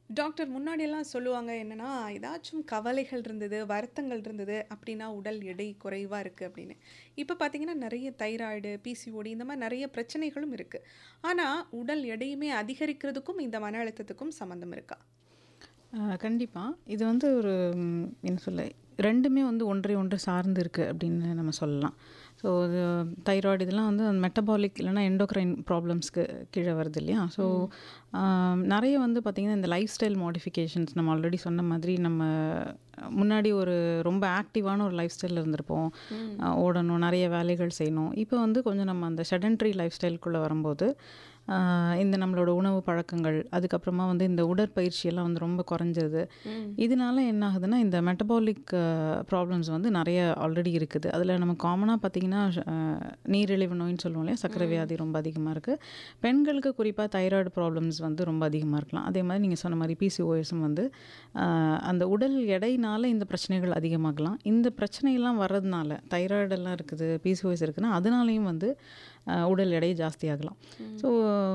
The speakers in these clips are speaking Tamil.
டாக்டர் முன்னாடியெல்லாம் சொல்லுவாங்க என்னன்னா, ஏதாச்சும் கவலைகள் இருந்தது, வருத்தங்கள் இருந்தது அப்படின்னா உடல் எடை குறைவா இருக்கு அப்படின்னு. இப்ப பார்த்தீங்கன்னா, நெறைய தைராய்டு, பிசிஓடி இந்த மாரி நெறைய பிரச்சனைகளும் இருக்கு. ஆனா, உடல் எடையுமே அதிகரிக்கிறதுக்கும் இந்த மன அழுத்தத்துக்கும் சம்மந்தம் இருக்கா? ஆ கண்டிப்பா. இது வந்து ஒரு ம் என்ன சொல்ல 2மே வந்து ஒன்றை ஒன்று சார்ந்து இருக்கு அப்படின்னு நம்ம சொல்லலாம். ஸோ இது தைராய்டு இதெல்லாம் வந்து மெட்டபாலிக் இல்லைனா எண்டோக்ரைன் ப்ராப்ளம்ஸ்க்கு கீழ வருது இல்லையா? ஸோ ஆ நெறைய வந்து பார்த்தீங்கன்னா, இந்த லைஃப் ஸ்டைல் மாடிஃபிகேஷன்ஸ் நம்ம ஆல்ரெடி சொன்ன மாதிரி நம்ம முன்னாடி ஒரு ரொம்ப ஆக்டிவான ஒரு லைஃப் ஸ்டைல்ல இருந்திருப்போம். ம். அ ஓடணும், நெறைய வேலைகள் செய்யணும். இப்போ வந்து கொஞ்சம் நம்ம அந்த செடன்டரி லைஃப் ஸ்டைல்குள்ள வரும்போது, ஆ இந்த நம்மளோட உணவு பழக்கங்கள், அதுக்கப்புறமா வந்து இந்த உடற்பயிற்சி எல்லாம் வந்து ரொம்ப குறைஞ்சிருது. ம். இதனால என்ன ஆகுதுன்னா, இந்த மெட்டபாலிக் ப்ராப்ளம்ஸ் வந்து நெறைய ஆல்ரெடி இருக்குது. அதில நம்ம காமனா பார்த்தீங்கன்னா, அ நீரிழிவு நோயின்னு சொல்லுவோம் இல்லையா? சர்க்கரை ம். வியாதி ரொம்ப அதிகமா இருக்கு. பெண்களுக்கு குறிப்பா தைராய்டு ப்ராப்ளம்ஸ் வந்து ரொம்ப அதிகமா இருக்கலாம். அதே மாரி நீங்க சொன்ன மாரி பிசிஓஎஸும் வந்து ஆ அந்த உடல் எடையினால இந்த பிரச்சனைகள் அதிகமாகலாம். இந்த பிரச்சனைலாம் வர்றதுனால தைராய்டு எல்லாம் இருக்குது, பிசிஓஎஸ் இருக்குன்னா, அதனாலேயும் வந்து அ உடல் எடை ஜாஸ்தியாகலாம். ம். ஸோ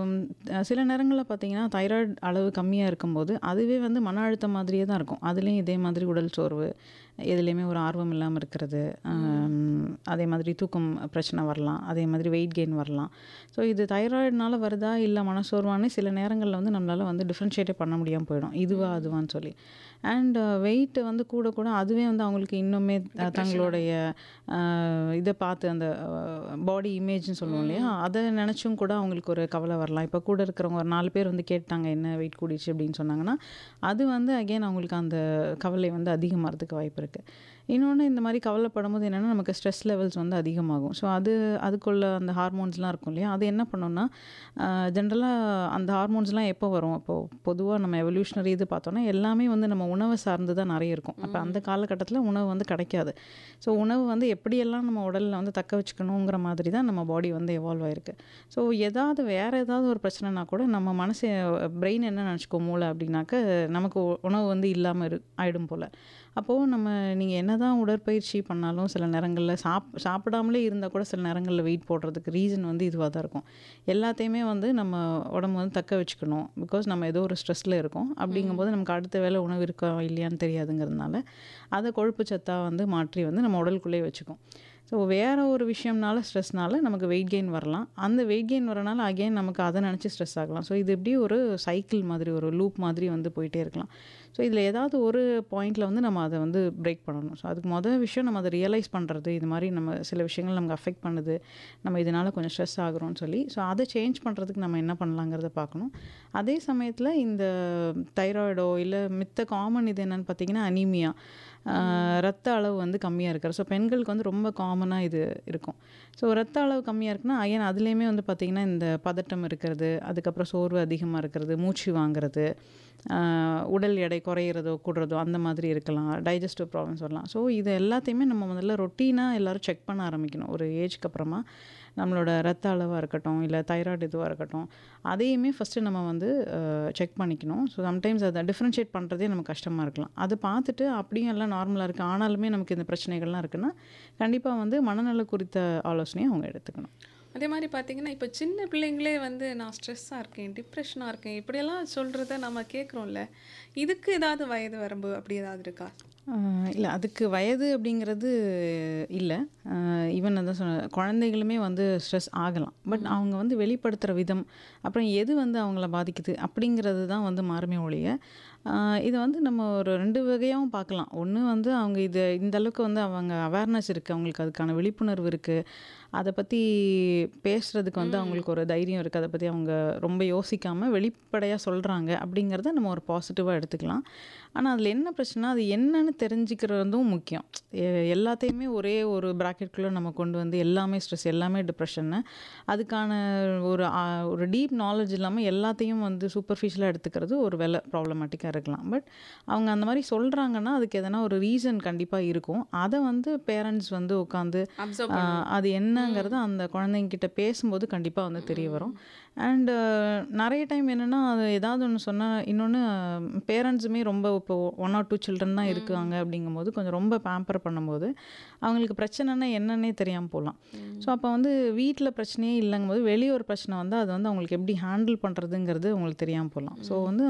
சில நேரங்கள்ல பார்த்தீங்கன்னா, தைராய்டு அளவு கம்மியா இருக்கும்போது, அதுவே வந்து மன அழுத்தம் மாதிரியே தான் இருக்கும். அதுலயும் இதே மாதிரி உடல் சோர்வு, எதுலயுமே ஒரு ஆர்வம் இல்லாம இருக்கிறது, ம். அம் அதே மாதிரி தூக்கம் பிரச்சனை வரலாம். அதே மாதிரி வெயிட் கெயின் வரலாம். ஸோ இது தைராய்டுனால வருதா? இல்ல மனசோர்வான்னு சில நேரங்கள்ல வந்து நம்மளால வந்து டிஃபரன்ஷியேட்டே பண்ண முடியாம போயிடும். இதுவா? ம். அதுவான்னு சொல்லி. அண்ட் வெயிட் வந்து கூட கூட அதுவே வந்து அவங்களுக்கு இன்னுமே த டிப்ரஷன் ஆகும். தங்களுடைய அ இத பார்த்து அந்த பாடி இமேஜ்ன்னு சொல்லுவோம் இல்லையா? ம். அத நெனச்சும் கூட அவங்களுக்கு ஒரு கவலை வரலாம். இப்போ கூட இருக்கிறவங்க ஒரு 4 பேர் வந்து கேட்டாங்க, "என்ன வெயிட் கூடிருச்சு?" அப்படின்னு சொன்னாங்கன்னா, அது வந்து அகைன் அவங்களுக்கு அந்த கவலை வந்து அதிகமாறதுக்கு வாய்ப்பு இருக்கு. இன்னொன்னு இந்த மாரி கவலைப்படும்போது என்னன்னா, நமக்கு ஸ்ட்ரெஸ் லெவல்ஸ் வந்து அதிகமாகும். ஸோ அது அதுக்குள்ள அந்த ஹார்மோன்ஸ்லாம் இருக்கும் இல்லையா? அது என்ன பண்ணும்னா, அ ஜென்ரலா அந்த ஹார்மோன்ஸ்லாம் எப்போ வரும்? இப்போ பொதுவா நம்ம எவல்யூஷனரி இது பார்த்தோம்னா, எல்லாமே வந்து நம்ம உணவ சார்ந்து தான் நெறைய இருக்கும். அப்ப அந்த ம். காலகட்டத்தில உணவு வந்து கிடைக்காது. ஸோ உணவு வந்து எப்படியெல்லாம் நம்ம உடல்ல வந்து தக்க வச்சுக்கணுங்கிற மாதிரி தான் நம்ம பாடி வந்து எவால்வ் ஆயிருக்கு. ஸோ ஏதாவது வேற ஏதாவது ஒரு பிரச்சனைனா கூட நம்ம மனசு பிரெயின் என்ன நெனச்சுக்கும் மூளை அப்படின்னாக்க, நமக்கு உ உணவு வந்து இல்லாம இரு ஆயிடும் போல. அப்போ நம்ம நீங்க என்னதான் உடற்பயிற்சி பண்ணாலும் சில நேரங்கள்ல சாப் சாப்பிடாமலே இருந்தா கூட சில நேரங்கள்ல வெயிட் போடுறதுக்கு ரீசன் வந்து இதுவா தான் இருக்கும். எல்லாத்தையுமே வந்து நம்ம உடம்பு வந்து தக்க வச்சுக்கணும். பிகாஸ் நம்ம ஏதோ ஒரு ஸ்ட்ரெஸ்ல இருக்கோம். ம். அப்படிங்கும்போது நமக்கு அடுத்த வேளை உணவு இருக்கா இல்லையான்னு தெரியாதுங்கிறதுனால, அத கொழுப்பு சத்தா வந்து மாற்றி வந்து நம்ம உடலுக்குள்ளேயே வச்சுக்கும். ஸோ வேற ஒரு விஷயம்னால ஸ்ட்ரெஸ்னால நமக்கு வெயிட் கெயின் வரலாம். அந்த வெயிட் கெயின் வரனால அகைன் நமக்கு அத நெனச்சு ஸ்ட்ரெஸ் ஆகலாம். ஸோ இது இப்படி ஒரு சைக்கிள் மாதிரி ஒரு லூப் மாதிரி வந்து போயிட்டே இருக்கலாம். ஸோ இதில ஏதாவது ஒரு பாயிண்ட்ல வந்து நம்ம அத வந்து பிரேக் பண்ணணும். ஸோ அதுக்கு மொத விஷயம் நம்ம அத ரியலைஸ் பண்றது. இது மாரி நம்ம சில விஷயங்கள் நமக்கு அஃபெக்ட் பண்ணுது. நம்ம இதனால கொஞ்சம் ஸ்ட்ரெஸ் ஆகுறோம்னு சொல்லி, ஸோ அத சேஞ்ச் பண்றதுக்கு நம்ம என்ன பண்ணலாங்கிறத பார்க்கணும். அதே சமயத்தில இந்த தைராய்டோ இல்ல மித்த காமன் இது என்னன்னு பார்த்தீங்கன்னா, அனீமியா. ஆ ம். ரத்த அளவு வந்து கம்மியா இருக்கிறது. ஸோ பெண்களுக்கு வந்து ரொம்ப காமனா இது இருக்கும். ஸோ ரத்த அளவு கம்மியா இருக்குன்னா, அகைன் அதுலயுமே வந்து பார்த்தீங்கன்னா, இந்த பதட்டம் இருக்கிறது, அதுக்கப்புறம் சோர்வு அதிகமா இருக்கிறது, மூச்சு வாங்குறது, ஆ உடல் எடை குறையிறதோ, கூடுறதோ அந்த மாதிரி இருக்கலாம். டைஜஸ்டிவ் ப்ராப்ளம்ஸ் வரலாம். ஸோ இது எல்லாத்தையுமே நம்ம முதல்ல ரொட்டீனா எல்லாரும் செக் பண்ண ஆரம்பிக்கணும். ஒரு ஏஜ்க்கு அப்புறமா நம்மளோட ரத்த அளவா இருக்கட்டும், இல்ல தைராய்டு இதுவா இருக்கட்டும், அதையுமே ஃபர்ஸ்ட்டு நம்ம வந்து அ செக் பண்ணிக்கணும். ஸோ சம்டைம்ஸ் அத டிஃபரன்ஷியேட் பண்றதே நமக்கு கஷ்டமா இருக்கலாம். அத பார்த்துட்டு அப்படியும் எல்லாம் நார்மலா இருக்கு. ஆனாலுமே நமக்கு இந்த பிரச்சனைகள்லாம் இருக்குன்னா, கண்டிப்பா வந்து மனநல குறித்த ஆலோசனைய அவங்க எடுத்துக்கணும். அதே மாரி பார்த்தீங்கன்னா, இப்ப சின்ன பிள்ளைங்களே வந்து நான் ஸ்ட்ரெஸ்ஸா இருக்கேன், டிப்ரஷனா இருக்கேன் இப்படியெல்லாம் சொல்றத நம்ம கேட்குறோம்ல. இதுக்கு ஏதாவது வயது வரம்பு அப்படி ஏதாவது இருக்கா? ஆ இல்ல அதுக்கு வயது அப்படிங்கிறது இல்ல. அ ஈவன் அதான் சொன்னேன். குழந்தைகளுமே வந்து ஸ்ட்ரெஸ் ஆகலாம். பட் ம். அவங்க வந்து வெளிப்படுத்துற விதம், அப்புறம் எது வந்து அவங்கள பாதிக்குது அப்படிங்கிறது தான் வந்து மாறுமே ஒழிய, ஆ இத வந்து நம்ம ஒரு 2 வகையாவும் பார்க்கலாம். ஒண்ணு வந்து அவங்க இது இந்த அளவுக்கு வந்து அவங்க அவேர்னஸ் இருக்கு. அவங்களுக்கு அதுக்கான விழிப்புணர்வு இருக்கு. அத பத்தி பேசுறதுக்கு வந்து ம். அவங்களுக்கு ஒரு தைரியம் இருக்கு. அத பத்தி அவங்க ரொம்ப யோசிக்காம வெளிப்படையா சொல்றாங்க அப்படிங்கிறத நம்ம ஒரு பாசிட்டிவா எடுத்துக்கலாம். ஆனா அதில என்ன பிரச்சனைனா, அது என்னன்னு தெரிஞ்சுக்கிறதும் முக்கியம். எ எல்லாத்தையுமே ஒரே ஒரு பிராக்கெட்குள்ள நம்ம கொண்டு வந்து எல்லாமே ஸ்ட்ரெஸ், எல்லாமே டிப்ரஷன்னு அதுக்கான ஒரு அ ஒரு டீப் நாலேட்ஜ் இல்லாம எல்லாத்தையும் வந்து சூப்பர்ஃபிஷியலா எடுத்துக்கிறது ஒரு வேள ப்ராப்ளமேட்டிக்கா இருக்கலாம். பட் அவங்க அந்த மாரி சொல்றாங்கன்னா, அதுக்கு எதனா ஒரு ரீசன் கண்டிப்பா இருக்கும். அத வந்து பேரண்ட்ஸ் வந்து உட்காந்து அப்சர்வ் ஆ பண்ணணும். அது ம். என்னங்கிறத அந்த குழந்தைங்ககிட்ட பேசும்போது கண்டிப்பா வந்து தெரிய வரும். ம். அண்ட் நெறைய டைம் என்னன்னா, அது ஏதாவது ஒண்ணு சொன்னா இன்னொன்னு பேரண்ட்ஸுமே ரொம்ப இப்போ 1 ஆர் 2 சில்ட்ரன் தான் ம். இருக்காங்க அப்படிங்கும்போது, கொஞ்சம் ரொம்ப பேம்பர் பண்ணும்போது, அவங்களுக்கு பிரச்சனைன்னா என்னன்னே தெரியாம போலாம். ஸோ ம். அப்ப வந்து வீட்ல பிரச்சனையே இல்லங்கும்போது, வெளிய ஒரு பிரச்சனை வந்தா, அது வந்து அவங்களுக்கு எப்படி ஹேண்டில் பண்றதுங்கிறது அவங்களுக்கு தெரியாம போலாம். ஸோ ம். வந்து